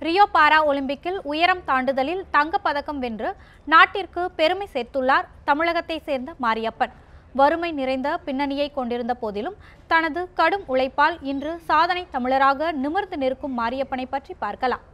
Rio பாரா ஒலிம்பிக்கில் உயரம் தாண்டுதலில் தங்கப்பதக்கம் வென்று நாட்டிற்கு பெருமை சேர்த்துள்ளார் தமிழகத்தை சேர்ந்த மாரியப்பன் வறுமை நிறைந்த பின்னணியை கொண்டிருந்த போதிலும் தனது கடும் உழைப்பால் இன்று சாதனை தமிழராக நிமிர்ந்து நிற்கும் மாரியப்பனை பற்றி பார்க்கலாம்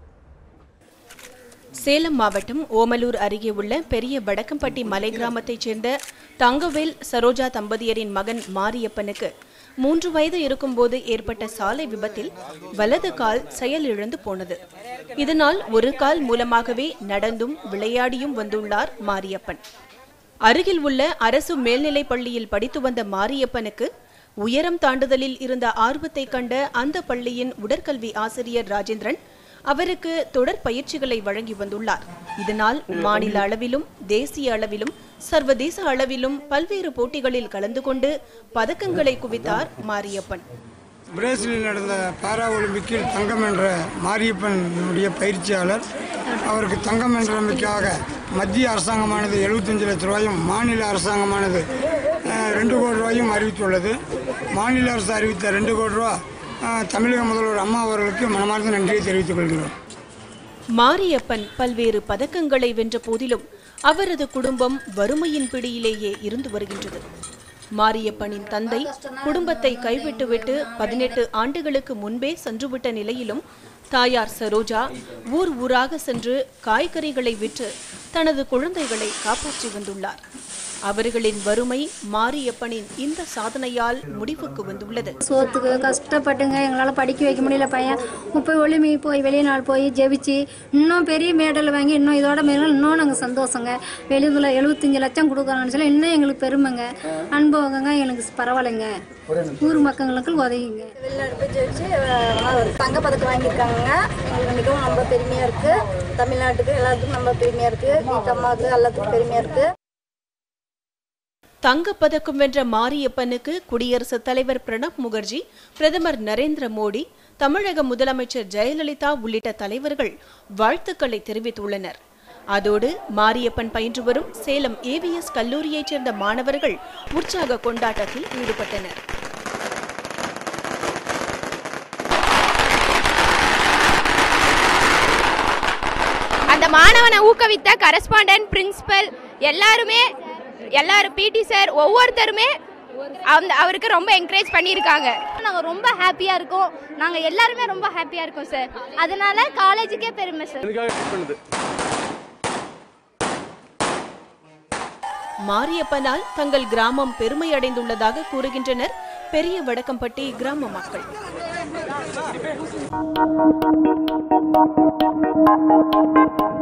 சேலம் மாவட்டம் ஓமலூர் அருகே உள்ள பெரிய வடக்கம்பட்டி மலை கிராமத்தைச் சேர்ந்த தங்கவேல் சரோஜா தம்பதியரின் மகன் மாரியப்பனுக்கு மூன்று வயது இருக்கும்போது ஏற்பட்ட சாலை விபத்தில் வலது கால் செயலிழந்து போனது இதனால் ஒரு கால் மூலமாகவே நடந்தும் விளையாடியும் வந்துள்ளார் மாரியப்பன் அருகில் உள்ள அரசு மேல்நிலைப் பள்ளியில் படித்து வந்த மாரியப்பனுக்கு உயரம் தாண்டுதலில் இருந்த ஆர்வத்தை கண்ட அந்த பள்ளியின் உடற்கல்வி ஆசிரியர் ராஜேந்திரன் அவருக்கு தொடர் பயிற்சிகளை வழங்கி வந்துள்ளார் இதனால் மாநில அளவிலும் தேசிய அளவிலும் சர்வதேச அளவிலும் பல்வேறு போட்டிகளில் கலந்து கொண்டு பதக்கங்களை குவித்தார் மாரியப்பன் பிரேசிலில் நடந்த பாரா ஒலிம்பிக்கில் தங்கம் என்ற மாரியப்பனுடைய பயிற்சியாளர் அவருக்கு தங்கம் என்றமைக்காக மத்திய அரசாங்கமானது 75 லட்ச ரூபாயும் மாநில அரசாங்கமானது அஹ், ரெண்டு கோடி ரூபாயும் அறிவித்துள்ளது மாநில அரசு அறிவித்த ரெண்டு கோடி ரூபா அஹ், தமிழக முதல்வர் அம்மா அவர்களுக்கு மனமார்ந்த நன்றியை தெரிவித்துக் கொள்கிறோம் மாரியப்பன் பல்வேறு பதக்கங்களை வென்ற போதிலும் அவரது குடும்பம் வறுமையின் பிடியிலேயே இருந்து வருகின்றது மாரியப்பனின் தந்தை குடும்பத்தை கைவிட்டுவிட்டு பதினெட்டு ஆண்டுகளுக்கு முன்பே சென்றுவிட்ட நிலையிலும் தாயார் சரோஜா ஊர் ஊராக சென்று காய்கறிகளை விற்று தனது குழந்தைகளை காப்பாற்றி வந்துள்ளார் அவர்களின் வறுமை மாரியப்பனின் இந்த சாதனையால் முடிவுக்கு வந்துள்ளது சோத்துக்கு கஷ்டப்பட்டுங்க எங்களால் படிக்க வைக்க முடியல பையன் முப்பது ஒளிமி போய் வெளிநாடு போய் ஜெபிச்சு இன்னும் பெரிய மேடல் வாங்கி இன்னும் இதோட மேலும் இன்னும் நாங்கள் சந்தோஷங்க வெளியூரில் எழுபத்தஞ்சு லட்சம் கொடுக்குறான்னு சொல்லி இன்னும் எங்களுக்கு பெருமைங்க அனுபவங்க எனக்கு பரவாயில்லைங்க ஊர் மக்களுக்கு உதவிங்க வெளிநாடு போய் ஜெயிச்சு தங்கப்பதக்கம் வாங்கியிருக்காங்க எங்களுக்கு மிகவும் ரொம்ப பெருமையாக இருக்குது தமிழ்நாட்டுக்கு எல்லாத்துக்கும் ரொம்ப பெருமையாக இருக்குது எங்கள் அம்மாவுக்கு எல்லாத்துக்கும் பெருமையாக இருக்குது தங்கப்பதக்கம் வென்ற மாரியப்பனுக்கு குடியரசுத் தலைவர் பிரணப் முகர்ஜி பிரதமர் நரேந்திர மோடி தமிழக முதலமைச்சர் ஜெயலலிதா உள்ளிட்ட தலைவர்கள் வாழ்த்துக்களை தெரிவித்துள்ளனர் அதோடு மாரியப்பன் பயின்று வரும் சேலம் ஏவிஎஸ் கல்லூரியைச் சேர்ந்த மாணவர்கள் உற்சாக கொண்டாட்டத்தில் ஈடுபட்டனர் அந்த மாணவனை ஊக்குவித்த கரஸ்பாண்டன்ட் பிரின்சிபல் எல்லாருமே எல்லாரும் பிடி சார் ஒவ்வொருத்தருமே அந்த அவருக்கு ரொம்ப என்கரேஜ் பண்ணியிருக்காங்க நாங்கள் ரொம்ப ஹாப்பியாக இருக்கோம் நாங்கள் எல்லாருமே ரொம்ப ஹாப்பியாக இருக்கோம் சார் அதனால காலேஜுக்கே பெருமை சார் மாரியப்பனால் தங்கள் கிராமம் பெருமை அடைந்துள்ளதாக கூறுகின்றனர் பெரிய வடக்கம்பட்டி கிராம மக்கள்